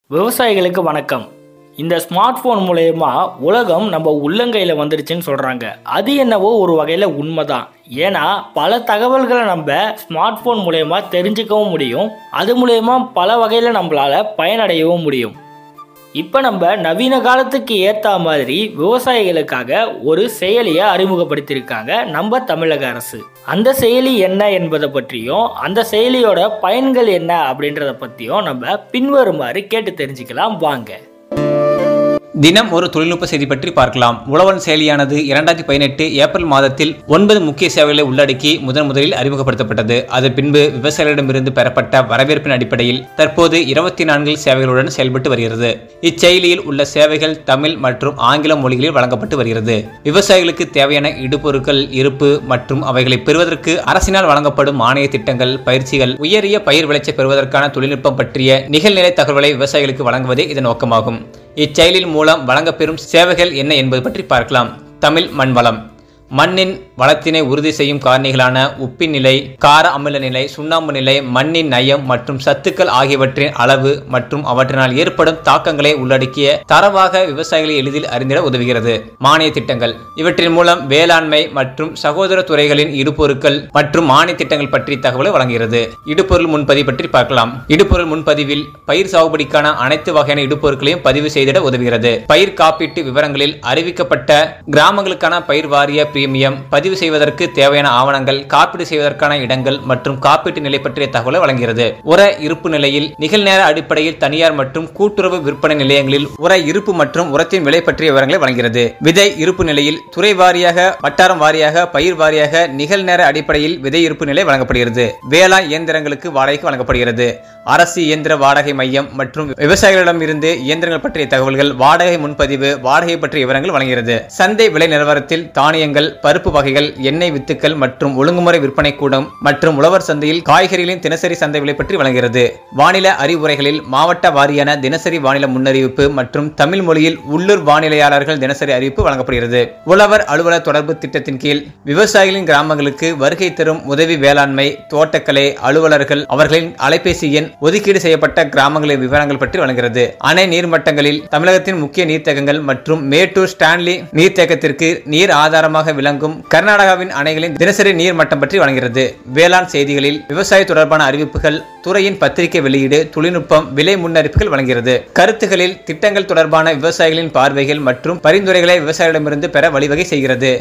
விவசாயிகளுக்கு வணக்கம் இந்த ஸ்மார்ட் ஃபோன் மூலயமா உலகம் நம்ம உள்ளங்கையில் வந்துடுச்சுன்னு சொல்கிறாங்க அது என்னவோ ஒரு வகையில் உண்மைதான் ஏன்னா பல தகவல்களை நம்ம ஸ்மார்ட் ஃபோன் மூலயமா தெரிஞ்சுக்கவும் முடியும் அது மூலயமா பல வகையில் நம்மளால் பயனடையவும் முடியும் இப்போ நம்ம நவீன காலத்துக்கு ஏற்ற மாதிரி விவசாயிகளுக்காக ஒரு செயலியை அறிமுகப்படுத்தியிருக்காங்க நம்ம தமிழக அரசு அந்த செயலி என்ன என்பதை பற்றியும் அந்த செயலியோட பயன்கள் என்ன அப்படின்றத பற்றியும் நம்ம பின்வருமாறு கேட்டு தெரிஞ்சுக்கலாம் வாங்க தினம் ஒரு தொழில்நுட்ப செய்தி பற்றி பார்க்கலாம் உழவன் செயலியானது இரண்டாயிரத்தி பதினெட்டு ஏப்ரல் மாதத்தில் ஒன்பது முக்கிய சேவைகளை உள்ளடக்கி முதன் முதலில் அறிமுகப்படுத்தப்பட்டது அதன் பின்பு விவசாயிகளிடமிருந்து பெறப்பட்ட வரவேற்பின் அடிப்படையில் தற்போது இருபத்தி நான்கு சேவைகளுடன் செயல்பட்டு வருகிறது இச்செயலியில் உள்ள சேவைகள் தமிழ் மற்றும் ஆங்கில மொழிகளில் வழங்கப்பட்டு வருகிறது விவசாயிகளுக்கு தேவையான இடுபொருட்கள் இருப்பு மற்றும் அவைகளை பெறுவதற்கு அரசினால் வழங்கப்படும் மானிய திட்டங்கள் பயிற்சிகள் உயரிய பயிர் விளைச்சல் பெறுவதற்கான தொழில்நுட்பம் பற்றிய நிகழ்நிலை தகவல்களை விவசாயிகளுக்கு வழங்குவதே இதன் நோக்கமாகும் இச்செயலின் மூலம் வழங்கப்பெறும் சேவைகள் என்ன என்பது பற்றி பார்க்கலாம் தமிழ் மண்வளம் மண்ணின் வளத்தினை உறுதி செய்யும் காரணிகளான உப்பின் நிலை கார அமில நிலை சுண்ணாம்பு நிலை மண்ணின் நயம் மற்றும் சத்துக்கள் ஆகியவற்றின் அளவு மற்றும் அவற்றினால் ஏற்படும் தாக்கங்களை உள்ளடக்கிய தரவாக விவசாயிகளை எளிதில் அறிந்திட உதவுகிறது மானிய திட்டங்கள் இவற்றின் மூலம் வேளாண்மை மற்றும் சகோதர துறைகளின் இடுபொருட்கள் மற்றும் மானிய திட்டங்கள் பற்றி தகவலை வழங்குகிறது இடுபொருள் முன்பதிவு பற்றி பார்க்கலாம் இடுபொருள் முன்பதிவில் பயிர் சாகுபடிக்கான அனைத்து வகையான இடுபொருட்களையும் பதிவு செய்திட உதவுகிறது பயிர் காப்பீட்டு விவரங்களில் அறிவிக்கப்பட்ட கிராமங்களுக்கான பயிர் வாரிய பிரீமியம் பதிவு செய்வதற்கு தேவையான ஆவணங்கள் காப்பீடு செய்வதற்கான இடங்கள் மற்றும் காப்பீட்டு நிலை பற்றிய தகவலை வழங்குகிறது உர இருப்பு நிலையில் நிகழ்நேர அடிப்படையில் தனியார் மற்றும் கூட்டுறவு விற்பனை நிலையங்களில் உர இருப்பு மற்றும் உரத்தின் விலை பற்றிய விவரங்களை வழங்குகிறது விதை இருப்பு நிலையில் துறை வாரியாக வட்டாரம் வாரியாக பயிர் வாரியாக நிகழ்நேர அடிப்படையில் விதை இருப்பு நிலை வழங்கப்படுகிறது வேளாண் இயந்திரங்களுக்கு வாடகைக்கு வழங்கப்படுகிறது அரசு இயந்திர வாடகை மையம் மற்றும் விவசாயிகளிடம் இருந்து இயந்திரங்கள் பற்றிய தகவல்கள் வாடகை முன்பதிவு வாடகை பற்றிய விவரங்கள் வழங்குகிறது சந்தை விலை நிலவரத்தில் தானியங்கள் பருப்பு வகைகள் எண்ணெய் வித்துக்கள் மற்றும் ஒழுங்குமுறை விற்பனை கூடம் மற்றும் உழவர் சந்தையில் காய்கறிகளின் தினசரி சந்தை விலை பற்றி வழங்குகிறது வானிலை அறிவுரைகளில் மாவட்ட வாரியான தினசரி வானிலை முன்னறிவிப்பு மற்றும் தமிழ் மொழியில் உள்ளூர் வானிலையாளர்கள் தினசரி அறிவிப்பு வழங்கப்படுகிறது உழவர் அலுவலர் தொடர்பு திட்டத்தின் கீழ் விவசாயிகளின் கிராமங்களுக்கு வருகை தரும் உதவி வேளாண்மை தோட்டக்கலை அலுவலர்கள் அவர்களின் அலைபேசி எண் ஒதுக்கீடு செய்யப்பட்ட கிராமங்களின் விவரங்கள் பற்றி வழங்குகிறது அணை நீர்மட்டங்களில் தமிழகத்தின் முக்கிய நீர்த்தேக்கங்கள் மற்றும் மேட்டூர் ஸ்டான்லி நீர்த்தேக்கத்திற்கு நீர் ஆதாரமாக விளங்கும் கர்நாடகாவின் அணைகளின் தினசரி நீர் மட்டம் பற்றி வழங்குகிறது வேளாண் செய்திகளில் விவசாய தொடர்பான அறிவிப்புகள் துறையின் பத்திரிகை வெளியீடு தொழில்நுட்பம் விலை முன்னறிப்புகள் வழங்குகிறது கருத்துகளில் திட்டங்கள் தொடர்பான விவசாயிகளின் பார்வைகள் மற்றும் பரிந்துரைகளை விவசாயிகளிடமிருந்து பெற வழிவகை செய்கிறது